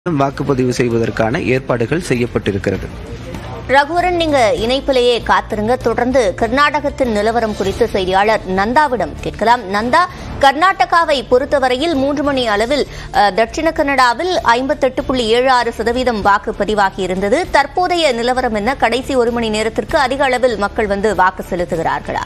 வாக்குப்பதிவு செய்வதற்கான ஏற்பாடுகள் செய்யப்பட்டிருக்கிறது ரகுவரன் நீங்க இணைப்பிலேயே காத்திருங்க தொடர்ந்து கர்நாடகத்தின் நிலவரம் குறித்து செய்தியாளர் நந்தாவிடம் கேட்கலாம் நந்தா கர்நாடகாவை பொறுத்தவரையில் மூன்று மணி அளவில் அஹ், தட்சிண கன்னடாவில் ஐம்பத்தெட்டு புள்ளி ஏழு ஆறு சதவீதம் வாக்கு பதிவாகி இருந்தது தற்போதைய நிலவரம் என்ன கடைசி ஒரு மணி நேரத்திற்கு அதிக அளவில் மக்கள் வந்து வாக்கு செலுத்துகிறார்களா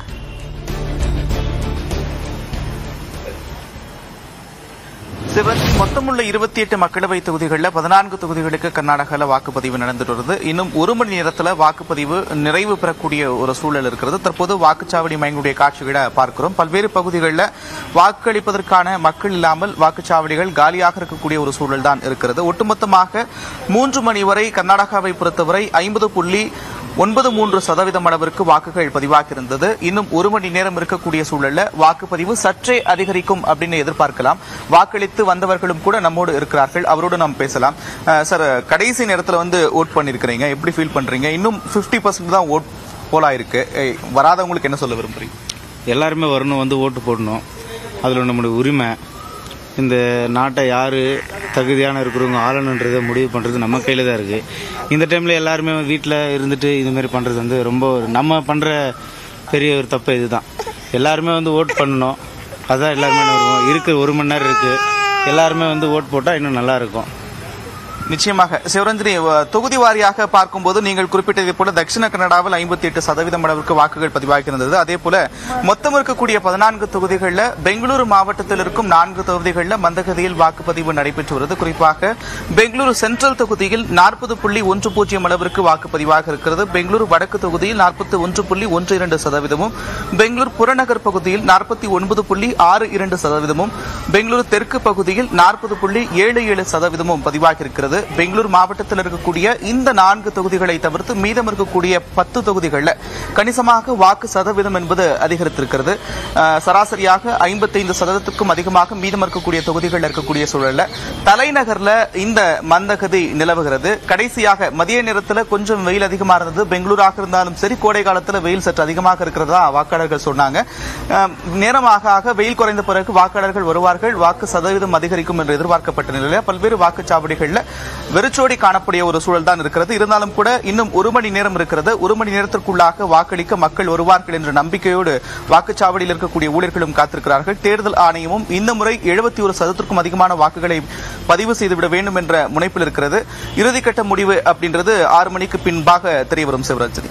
சிவராஜ் மொத்தமுள்ள இருபத்தி எட்டு மக்களவை தொகுதிகளில் பதினான்கு தொகுதிகளுக்கு கர்நாடகாவில் வாக்குப்பதிவு நடந்துட்டு வருது இன்னும் ஒரு மணி நேரத்தில் வாக்குப்பதிவு நிறைவு பெறக்கூடிய ஒரு சூழல் இருக்கிறது தற்போது வாக்குச்சாவடி மையங்களுடைய காட்சிகளை பார்க்கிறோம் பல்வேறு பகுதிகளில் வாக்களிப்பதற்கான மக்கள் இல்லாமல் வாக்குச்சாவடிகள் காலியாக இருக்கக்கூடிய ஒரு சூழல் தான் இருக்கிறது ஒட்டுமொத்தமாக மூன்று மணி வரை கர்நாடகாவை பொறுத்தவரை ஐம்பது புள்ளி ஒன்பது மூன்று சதவீதம் அளவிற்கு வாக்குகள் பதிவாகியிருந்தது இன்னும் ஒரு மணி நேரம் இருக்கக்கூடிய சூழல்ல வாக்குப்பதிவு சற்றே அதிகரிக்கும் அப்படின்னு எதிர்பார்க்கலாம் வாக்களித்து வந்தவர்களும் கூட நம்மோடு இருக்கிறார்கள் அவரோடு நாம் பேசலாம் அஹ், சார் கடைசி நேரத்தில் வந்து ஓட் பண்ணிருக்கிறீங்க எப்படி ஃபீல் பண்றீங்க இன்னும் 50% பர்சன்ட் தான் ஓட் போலாயிருக்கு ஏய், வராதவங்களுக்கு என்ன சொல்ல விரும்புறீங்க எல்லாருமே வரணும் வந்து ஓட்டு போடணும் அதில் நம்மளுடைய உரிமை இந்த நாட்டை யார் தகுதியான இருக்கிறவங்க ஆளணுன்றதை முடிவு பண்ணுறது நம்ம கையில் தான் இருக்குது இந்த டைமில் எல்லாருமே வீட்டில் இருந்துட்டு இதுமாரி பண்ணுறது வந்து ரொம்ப ஒரு- நம்ம பண்ணுற பெரிய ஒரு தப்பு இதுதான் எல்லாருமே வந்து ஓட் பண்ணணும் அதான் எல்லாருமே வருவோம் இருக்கிற ஒரு மணி நேரம் இருக்குது எல்லாருமே வந்து ஓட் போட்டால் இன்னும் நல்லா இருக்கும் நிச்சயமாக சிவரஞ்சனி அஹ், தொகுதி வாரியாக பார்க்கும்போது நீங்கள் குறிப்பிட்டதை போல தட்சிண கன்னடாவில் ஐம்பத்தி எட்டு சதவீதம் அளவிற்கு வாக்குகள் பதிவாகியிருந்தது அதே போல மொத்தம் இருக்கக்கூடிய பதினான்கு தொகுதிகளில் பெங்களூரு மாவட்டத்தில் இருக்கும் நான்கு தொகுதிகளில் மந்தகதியில் வாக்குப்பதிவு நடைபெற்று வருது குறிப்பாக பெங்களூரு சென்ட்ரல் தொகுதியில் நாற்பது புள்ளி ஒன்று பூஜ்ஜியம் அளவிற்கு வாக்குப்பதிவாக இருக்கிறது பெங்களூரு வடக்கு தொகுதியில் நாற்பத்தி ஒன்று புள்ளி ஒன்று இரண்டு சதவீதமும் பெங்களூர் புறநகர் பகுதியில் நாற்பத்தி ஒன்பது புள்ளி ஆறு இரண்டு சதவீதமும் பெங்களூரு தெற்கு பகுதியில் நாற்பது புள்ளி ஏழு ஏழு சதவீதமும் பதிவாகியிருக்கிறது பெங்களூர் மாவட்டத்தில் இருக்கக்கூடிய இந்த நான்கு தொகுதிகளை தவிர்த்து மீதம் இருக்கக்கூடிய பத்து தொகுதிகளில் கணிசமாக வாக்கு சதவீதம் என்பது அதிகரித்திருக்கிறது அஹ், சராசரியாக ஐம்பத்தைந்து சதவீதத்துக்கும் அதிகமாக மீதம் இருக்கக்கூடிய தொகுதிகளில் இருக்கக்கூடிய சூழல்ல தலைநகர்ல இந்த மந்தகதி நிலவுகிறது கடைசியாக மதிய நேரத்தில் கொஞ்சம் வெயில் அதிகமாக இருந்தது பெங்களூராக இருந்தாலும் சரி கோடை காலத்தில் வெயில் சற்று அதிகமாக இருக்கிறதா வாக்காளர்கள் சொன்னாங்க அஹ், நேரமாக ஆக வெயில் குறைந்த பிறகு வாக்காளர்கள் வருவார்கள் வாக்கு சதவீதம் அதிகரிக்கும் என்று எதிர்பார்க்கப்பட்ட நிலையில் பல்வேறு வாக்குச்சாவடிகளில் வெறிச்சோடி காணக்கூடிய ஒரு சூழல் தான் இருக்கிறது இருந்தாலும் கூட இன்னும் ஒரு மணி நேரம் இருக்கிறது ஒரு மணி நேரத்திற்குள்ளாக வாக்களிக்க மக்கள் வருவார்கள் என்ற நம்பிக்கையோடு வாக்குச்சாவடியில் இருக்கக்கூடிய ஊழியர்களும் காத்திருக்கிறார்கள் தேர்தல் ஆணையமும் இந்த முறை எழுபத்தி ஒரு சதத்திற்கும் அதிகமான வாக்குகளை பதிவு செய்துவிட வேண்டும் என்ற முனைப்பில் இருக்கிறது இறுதிக்கட்ட முடிவு அப்படின்றது ஆறு மணிக்கு பின்பாக தெரியவரும் சிவராஜனி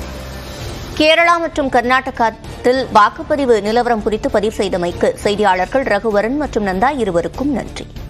கேரளா மற்றும் கர்நாடகத்தில் வாக்குப்பதிவு நிலவரம் குறித்து பதிவு செய்தமைக்கு செய்தியாளர்கள் ரகுவரன் மற்றும் நந்தா இருவருக்கும் நன்றி